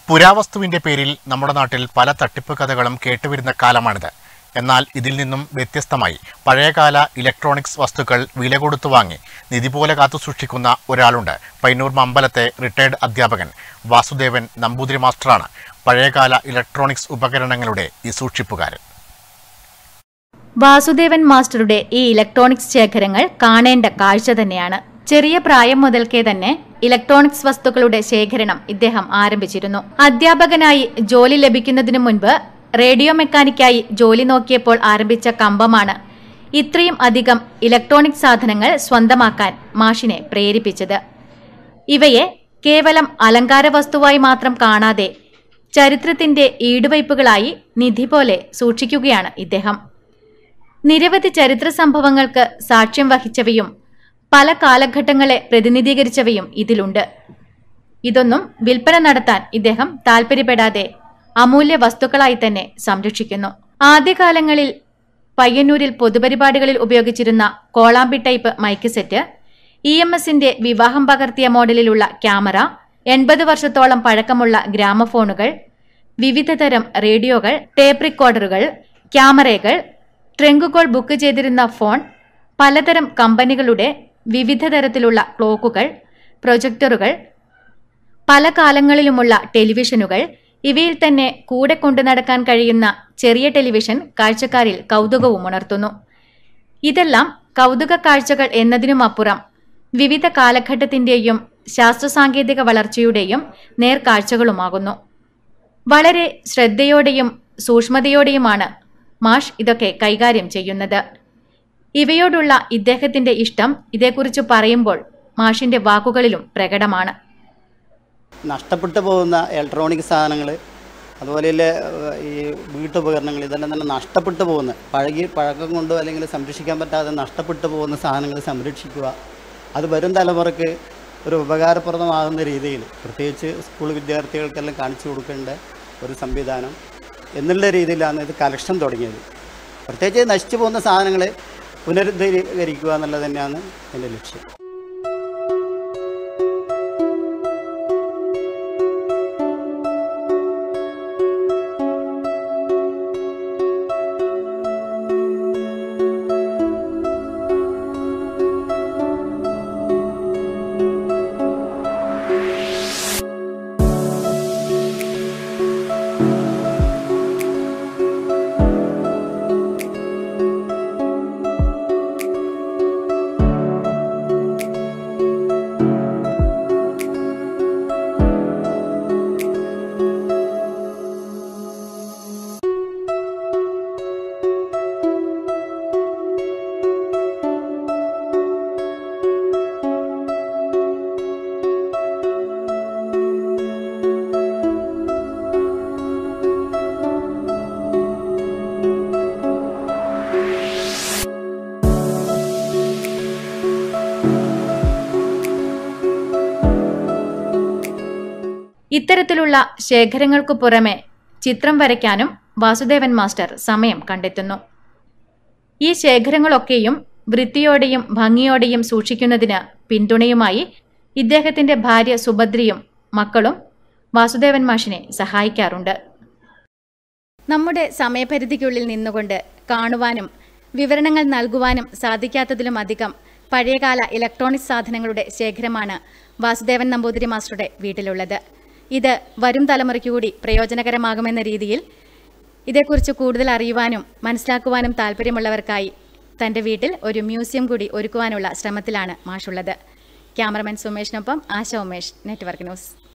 പുരാവസ്തുവിന്റെ പേരിൽ നമ്മുടെ നാട്ടിൽ പല തട്ടിപ്പ് കഥകളും കേട്ടുവരുന്ന കാലമാണിത് എന്നാൽ ഇതിൽ നിന്നും വ്യത്യസ്തമായി പഴയകാല ഇലക്ട്രോണിക്സ് വസ്തുക്കൾ വില കൊടുത്തു വാങ്ങി നിധി പോലെ കാത്തു സൂക്ഷിക്കുന്ന ഒരാളുണ്ട് പൈനൂർ മമ്പലത്തെ റിട്ടയർഡ് അധ്യാപകൻ വാസുദേവൻ നമ്പൂതിരി മാസ്റ്ററാണ് പഴയകാല ഇലക്ട്രോണിക്സ് ഉപകരണങ്ങളുടെ ഈ സൂക്ഷിപ്പുകാരൻ വാസുദേവൻ മാസ്റ്ററുടെ ഈ ഇലക്ട്രോണിക്സ് ശേഖരങ്ങൾ കാണേണ്ട കാഴ്ച തന്നെയാണ് ചെറിയ പ്രായം മുതൽക്കേ തന്നെ ഇലക്ട്രോണിക്സ് വസ്തുക്കളുടെ ശേഖരണം ഇദ്ദേഹം ആരംഭിച്ചിരുന്നു അധ്യാപകനായി ജോലി ലഭിക്കുന്നതിനു മുൻപ് റേഡിയോ മെക്കാനിക്കായി ജോലി നോക്കിയപ്പോൾ ആരംഭിച്ച കമ്പമാണ് ഇത്രയും അധികം ഇലക്ട്രോണിക് സാധനങ്ങൾ സ്വന്തമാക്കാൻ മാഷിനെ പ്രേരിപ്പിച്ചത് ഇവയെ കേവലം അലങ്കാര വസ്തുവായി മാത്രം കാണാതെ ചരിത്രത്തിന്റെ ഈടുവയ്പ്പുകളായി നിധി പോലെ സൂക്ഷിക്കുകയാണ് ഇദ്ദേഹം നിരവധി ചരിത്ര സംഭവങ്ങൾക്ക് സാക്ഷ്യം വഹിച്ചവയും പല കാലഘട്ടങ്ങളെ പ്രതിനിധീകരിച്ചവയും ഇതിലുണ്ട് ഇതൊന്നും വിൽപ്പന നടത്താൻ ഇദ്ദേഹം താൽപ്പര്യപ്പെടാതെ അമൂല്യ വസ്തുക്കളായി തന്നെ സംരക്ഷിക്കുന്നു ആദ്യകാലങ്ങളിൽ പയ്യന്നൂരിൽ പൊതുപരിപാടികളിൽ ഉപയോഗിച്ചിരുന്ന കോളാമ്പി type mic set E M എസിന്റെ വിവാഹം പകർത്തിയ മോഡലിലുള്ള ക്യാമറ എൺപത് വർഷത്തോളം പഴക്കമുള്ള ഗ്രാമഫോണുകൾ വിവിധതരം റേഡിയോകൾ ടേപ്പ് റെക്കോർഡറുകൾ ക്യാമറകൾ ട്രെങ്കുകൾ ബുക്ക് ചെയ്തിരുന്ന ഫോൺ പലതരം കമ്പനികളുടെ വിവിധ തരത്തിലുള്ള ക്ലോക്കുകൾ പ്രൊജക്ടറുകൾ പല കാലങ്ങളിലുമുള്ള ടെലിവിഷനുകൾ ഇവയിൽ തന്നെ കൂടെ കൊണ്ടു നടക്കാൻ കഴിയുന്ന ചെറിയ ടെലിവിഷൻ കാഴ്ചക്കാരിൽ കൗതുകവും ഉണർത്തുന്നു ഇതെല്ലാം കൗതുക കാഴ്ചകൾ എന്നതിനുമപ്പുറം വിവിധ കാലഘട്ടത്തിന്റെയും ശാസ്ത്രസാങ്കേതിക വളർച്ചയുടെയും നേർക്കാഴ്ചകളുമാകുന്നു വളരെ ശ്രദ്ധയോടെയും സൂക്ഷ്മതയോടെയുമാണ് മാഷ് ഇതൊക്കെ കൈകാര്യം ചെയ്യുന്നത് ഇവയോടുള്ള ഇദ്ദേഹത്തിന്റെ ഇഷ്ടം ഇതേക്കുറിച്ച് പറയുമ്പോൾ മാഷിന്റെ വാക്കുകളിലും പ്രകടമാണ് നഷ്ടപ്പെട്ടു പോകുന്ന ഇലക്ട്രോണിക് സാധനങ്ങൾ അതുപോലെ ഈ വീട്ടുപകരണങ്ങൾ ഇതെല്ലാം തന്നെ നഷ്ടപ്പെട്ടു പോകുന്ന പഴകി പഴക്കം കൊണ്ടോ അല്ലെങ്കിൽ സംരക്ഷിക്കാൻ പറ്റാതെ നഷ്ടപ്പെട്ടു പോകുന്ന സാധനങ്ങൾ സംരക്ഷിക്കുക അത് വരും തലമുറയ്ക്ക് ഒരു ഉപകാരപ്രദമാകുന്ന രീതിയിൽ പ്രത്യേകിച്ച് സ്കൂൾ വിദ്യാർത്ഥികൾക്കെല്ലാം കാണിച്ചു കൊടുക്കേണ്ട ഒരു സംവിധാനം എന്നുള്ള രീതിയിലാണ് ഇത് കലക്ഷൻ തുടങ്ങിയത് പ്രത്യേകിച്ച് നശിച്ചു പോകുന്ന സാധനങ്ങൾ പുനരുദ്ധരീകരിക്കുക എന്നുള്ളത് തന്നെയാണ് എൻ്റെ ലക്ഷ്യം ഇത്തരത്തിലുള്ള ശേഖരങ്ങൾക്കു പുറമെ ചിത്രം വരയ്ക്കാനും വാസുദേവൻ മാസ്റ്റർ സമയം കണ്ടെത്തുന്നു ഈ ശേഖരങ്ങളൊക്കെയും വൃത്തിയോടെയും ഭംഗിയോടെയും സൂക്ഷിക്കുന്നതിന് പിന്തുണയുമായി ഇദ്ദേഹത്തിന്റെ ഭാര്യ സുഭദ്രയും മക്കളും വാസുദേവൻ മാഷിനെ സഹായിക്കാറുണ്ട് നമ്മുടെ സമയപരിധിക്കുള്ളിൽ നിന്നുകൊണ്ട് കാണുവാനും വിവരണങ്ങൾ നൽകുവാനും സാധിക്കാത്തതിലുമധികം പഴയകാല ഇലക്ട്രോണിക് സാധനങ്ങളുടെ ശേഖരമാണ് വാസുദേവൻ നമ്പൂതിരി മാസ്റ്ററുടെ വീട്ടിലുള്ളത് ഇത് വരും തലമുറയ്ക്ക് കൂടി പ്രയോജനകരമാകുമെന്ന രീതിയിൽ ഇതേക്കുറിച്ച് കൂടുതൽ അറിയുവാനും മനസ്സിലാക്കുവാനും താല്പര്യമുള്ളവർക്കായി തൻ്റെ വീട്ടിൽ ഒരു മ്യൂസിയം കൂടി ഒരുക്കുവാനുള്ള ശ്രമത്തിലാണ് മാഷുള്ളത് ക്യാമറമാൻ സുമേഷിനൊപ്പം ആശ ഉമേഷ് നെറ്റ്വർക്ക് ന്യൂസ്